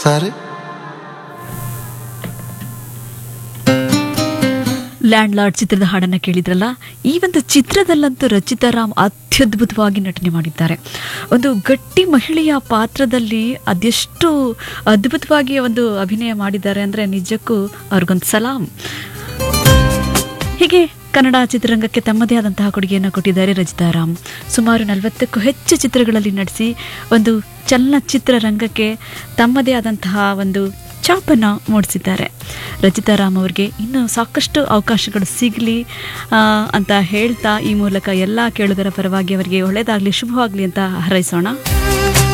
ಸಾರಿ land lord ಚಿತ್ರದ ಹಾಡನ್ನ ಕೇಳಿದ್ರಲ್ಲ ಈ ಒಂದು ಚಿತ್ರದಲ್ಲಂತೂ ರಚಿತಾ ರಾಮ್ ಅತ್ಯದ್ಭುತವಾಗಿ ನಟನೆ ಮಾಡಿದ್ದಾರೆ ಒಂದು ಗಟ್ಟಿ ಮಹಿಳೆಯ ಪಾತ್ರದಲ್ಲಿ ಅದೆಷ್ಟು ಅದ್ಭುತವಾಗಿ ಒಂದು ಅಭಿನಯ ಮಾಡಿದ್ದಾರೆ ಅಂದರೆ ನಿಜಕ್ಕೂ ಅವ್ರಿಗೊಂದು ಸಲಾಂ ಹೀಗೆ ಕನ್ನಡ ಚಿತ್ರರಂಗಕ್ಕೆ ತಮ್ಮದೇ ಆದಂತಹ ಕೊಡುಗೆಯನ್ನು ಕೊಟ್ಟಿದ್ದಾರೆ ರಚಿತಾ ರಾಮ್ ಸುಮಾರು ನಲವತ್ತಕ್ಕೂ ಹೆಚ್ಚು ಚಿತ್ರಗಳಲ್ಲಿ ನಟಿಸಿ ಒಂದು ಚಲನಚಿತ್ರ ರಂಗಕ್ಕೆ ತಮ್ಮದೇ ಆದಂತಹ ಒಂದು ಛಾಪನ್ನು ಮೂಡಿಸಿದ್ದಾರೆ ರಚಿತಾ ರಾಮ್ ಅವರಿಗೆ ಇನ್ನೂ ಸಾಕಷ್ಟು ಅವಕಾಶಗಳು ಸಿಗಲಿ ಅಂತ ಹೇಳ್ತಾ ಈ ಮೂಲಕ ಎಲ್ಲ ಕೇಳುಗರ ಪರವಾಗಿ ಅವರಿಗೆ ಒಳ್ಳೆಯದಾಗಲಿ ಶುಭವಾಗಲಿ ಅಂತ ಹಾರೈಸೋಣ